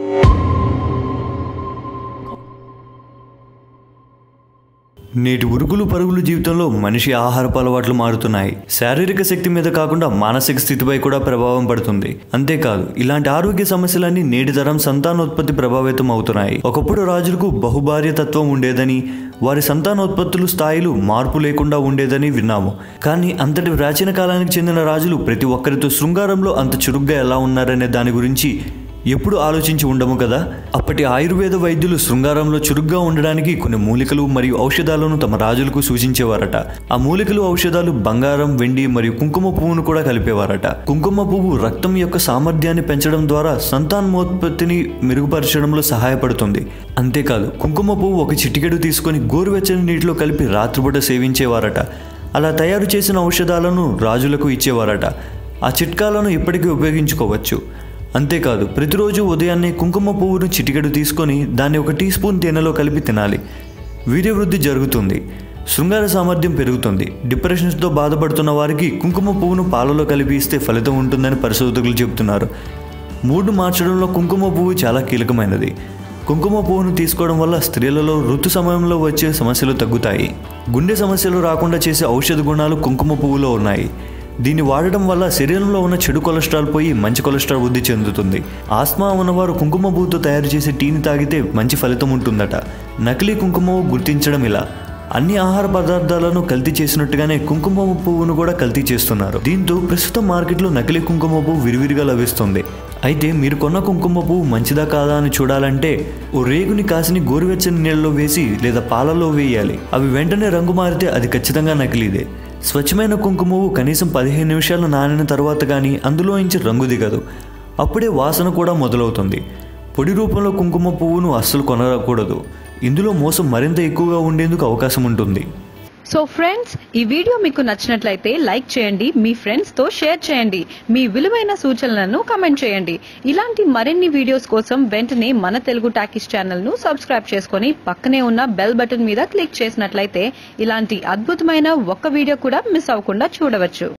నేటి ఉరుకులు పరుగులు జీవితంలో మనిషి ఆహారపు అలవాట్లు మారుతున్నాయి శారీరక శక్తి మీద కాకుండా మానసిక స్థితిపై కూడా ప్రభావం పడుతుంది అంతేకాదు ఇలాంటి ఆరోగ్య సమస్యలన్నీ నేటి తరం సంతానోత్పత్తి ప్రభావితం అవుతున్నాయి ఒకప్పుడు రాజులకు బహుభార్య తత్వం ఉండేదని వారి సంతానోత్పత్తులు స్థాయిలు మార్పు లేకుండా ఉండేదని విన్నాము కానీ అంతటి ప్రాచీన కాలానికి చెందిన రాజులు ప్రతి ఒక్కరితో శృంగారంలో అంత చురుగ్గా ఎలా ఉన్నారనే దాని గురించి ఎప్పుడు ఆలోచించి ఉండము కదా అప్పటి ఆయుర్వేద వైద్యులు శృంగారంలో చురుగ్గా ఉండడానికి కొన్ని మూలికలు మరియు ఔషధాలను తమ రాజులకు సూచించేవారట ఆ మూలికలు ఔషధాలు బంగారం వెండి మరియు కుంకుమ పువ్వును కూడా కలిపేవారట కుంకుమ పువ్వు రక్తం యొక్క సామర్థ్యాన్ని పెంచడం ద్వారా సంతానోత్పత్తిని మెరుగుపరచడంలో సహాయపడుతుంది అంతేకాదు కుంకుమ పువ్వు ఒక చిటికెడు తీసుకొని గోరువెచ్చని నీటిలో కలిపి రాత్రిపూట సేవించేవారట అలా తయారు చేసిన ఔషధాలను రాజులకు ఇచ్చేవారట ఆ చిట్కాలను ఇప్పటికీ ఉపయోగించుకోవచ్చు అంతేకాదు ప్రతిరోజు ఉదయాన్నే కుంకుమ పువ్వును చిటికెడు తీసుకొని దాన్ని ఒక టీ స్పూన్ తేనెలో కలిపి తినాలి వీర్యవృద్ధి జరుగుతుంది శృంగార సామర్థ్యం పెరుగుతుంది డిప్రెషన్స్తో బాధపడుతున్న వారికి కుంకుమ పువ్వును పాలలో కలిపి ఇస్తే ఫలితం ఉంటుందని పరిశోధకులు చెబుతున్నారు మూడు మార్చడంలో కుంకుమ పువ్వు చాలా కీలకమైనది కుంకుమ పువ్వును తీసుకోవడం వల్ల స్త్రీలలో ఋతు సమయంలో వచ్చే సమస్యలు తగ్గుతాయి గుండె సమస్యలు రాకుండా చేసే ఔషధ గుణాలు కుంకుమ పువ్వులో ఉన్నాయి దీన్ని వాడడం వల్ల శరీరంలో ఉన్న చెడు కొలెస్ట్రాల్ పోయి మంచి కొలెస్ట్రాల్ వృద్ధి చెందుతుంది ఆస్మా ఉన్నవారు కుంకుమ పువ్వుతో తయారు చేసే టీని తాగితే మంచి ఫలితం ఉంటుందట నకిలీ కుంకుమ గుర్తించడం ఇలా అన్ని ఆహార పదార్థాలను కల్తీ చేసినట్టుగానే కుంకుమ పువ్వును కూడా కల్తీ చేస్తున్నారు దీంతో ప్రస్తుతం మార్కెట్లో నకిలీ కుంకుమ పువ్వు విరివిరిగా లభిస్తుంది అయితే మీరు కొన్న కుంకుమ పువ్వు మంచిదా కాదా అని చూడాలంటే ఓ రేగుని కాసిని గోరువెచ్చని నీళ్ళలో వేసి లేదా పాలలో వేయాలి అవి వెంటనే రంగు మారితే అది ఖచ్చితంగా నకిలీదే స్వచ్ఛమైన కుంకుమవు కనీసం పదిహేను నిమిషాలు నానిన తర్వాత కానీ అందులో నుంచి రంగు దిగదు అప్పుడే వాసన కూడా మొదలవుతుంది పొడి రూపంలో కుంకుమ పువ్వును అస్సలు కొనకూడదు ఇందులో మోసం మరింత ఎక్కువగా ఉండేందుకు అవకాశం ఉంటుంది సో ఫ్రెండ్స్ ఈ వీడియో మీకు నచ్చినట్లయితే లైక్ చేయండి మీ ఫ్రెండ్స్ తో షేర్ చేయండి మీ విలువైన సూచనలను కమెంట్ చేయండి ఇలాంటి మరిన్ని వీడియోస్ కోసం వెంటనే మన తెలుగు టాకీస్ ఛానల్ ను సబ్స్క్రైబ్ చేసుకొని పక్కనే ఉన్న బెల్ బటన్ మీద క్లిక్ చేసినట్లయితే ఇలాంటి అద్భుతమైన ఒక్క వీడియో కూడా మిస్ అవ్వకుండా చూడవచ్చు